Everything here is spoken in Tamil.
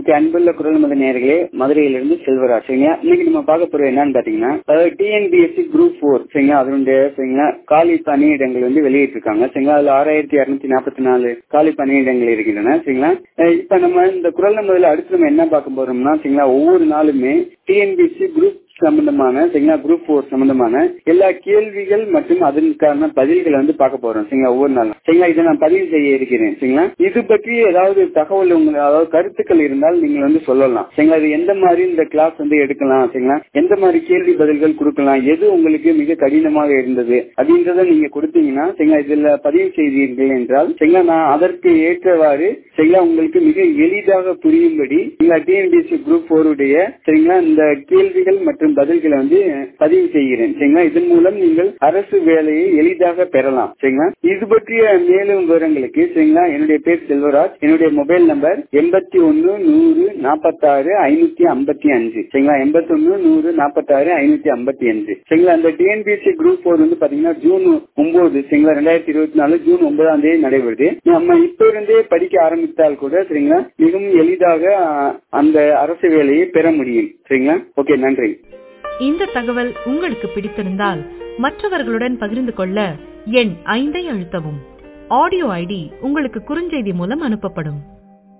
அன்புள்ள குரல் மத நேர்களே மதுரையிலிருந்து செல்வராஜ் சரிங்களா இன்னைக்கு நம்ம பார்க்க போறது என்னன்னு பாத்தீங்கன்னா டிஎன்பிஎஸ்சி குரூப் போர் சரிங்களா அதனுடைய சரிங்களா காலி பணியிடங்கள் வந்து வெளியிட்டிருக்காங்க சரிங்களா அதுல ஆறாயிரத்தி இருநூத்தி நாற்பத்தி நாலு காலி பணியிடங்கள் இருக்கின்றன சரிங்களா அஹ் இப்ப நம்ம இந்த குரல் முதல்ல அடுத்து நம்ம என்ன பார்க்க போறோம்னா சரிங்களா ஒவ்வொரு நாளுமே டிஎன்பிஎஸ்சி குரூப் சம்பந்தமான சரிங்களா குரூப் போர் சம்பந்தமான எல்லா கேள்விகள் மற்றும் அதற்கான பதில்களை வந்து பார்க்க போறோம் சரிங்களா ஒவ்வொரு நாளும் சரிங்களா இதை நான் பதிவு செய்ய இருக்கிறேன் சரிங்களா இது பற்றி ஏதாவது தகவல் உங்களுக்கு அதாவது கருத்துக்கள் இருந்தால் நீங்கள் வந்து சொல்லலாம் சரிங்களா இது எந்த மாதிரி இந்த கிளாஸ் வந்து எடுக்கலாம் சரிங்களா எந்த மாதிரி கேள்வி பதில்கள் கொடுக்கலாம் எது உங்களுக்கு மிக கடினமாக இருந்தது அப்படின்றத நீங்க கொடுத்தீங்கன்னா சரிங்களா இதுல பதிவு செய்தீர்கள் என்றால் சரிங்களா நான் அதற்கு ஏற்றவாறு சரிங்களா உங்களுக்கு மிக எளிதாக புரியும்படி சரிங்களா டிஎன்பிஎஸ்சி குரூப் போருடைய சரிங்களா இந்த கேள்விகள் மற்றும் பதில்களை வந்து பதிவு செய்கிறேன் சரிங்களா இதன் மூலம் நீங்கள் அரசு வேலையை எளிதாக பெறலாம் சரிங்களா இது பற்றிய மேலும் விவரங்களுக்கு சரிங்களா என்னுடைய பேர் செல்வராஜ் என்னுடைய மொபைல் நம்பர் எண்பத்தி ஒன்னு நூறு நாற்பத்தாறு ஐநூத்தி ஐம்பத்தி அஞ்சு சரிங்களா எண்பத்தி ஒன்னு நூறு நாற்பத்தாறு ஐநூத்தி ஐம்பத்தி அஞ்சு சரிங்களா அந்த டிஎன்பிஎஸ்சி குரூப் போர் வந்து பாத்தீங்கன்னா ஜூன் ஒன்பது சரிங்களா ரெண்டாயிரத்தி இருபத்தி நாலு ஜூன் ஒன்பதாம் தேதி நடைபெறுது நம்ம இப்ப இருந்தே படிக்க ஆரம்பித்தால் கூட சரிங்களா மிகவும் எளிதாக அஹ், அந்த அரசு வேலையை பெற முடியும் சரிங்களா ஓகே நன்றி இந்த தகவல் உங்களுக்கு பிடித்திருந்தால் மற்றவர்களுடன் பகிர்ந்து கொள்ள எண் ஐந்தை அழுத்தவும் ஆடியோ ஐடி உங்களுக்கு குறுஞ்செய்தி மூலம் அனுப்பப்படும்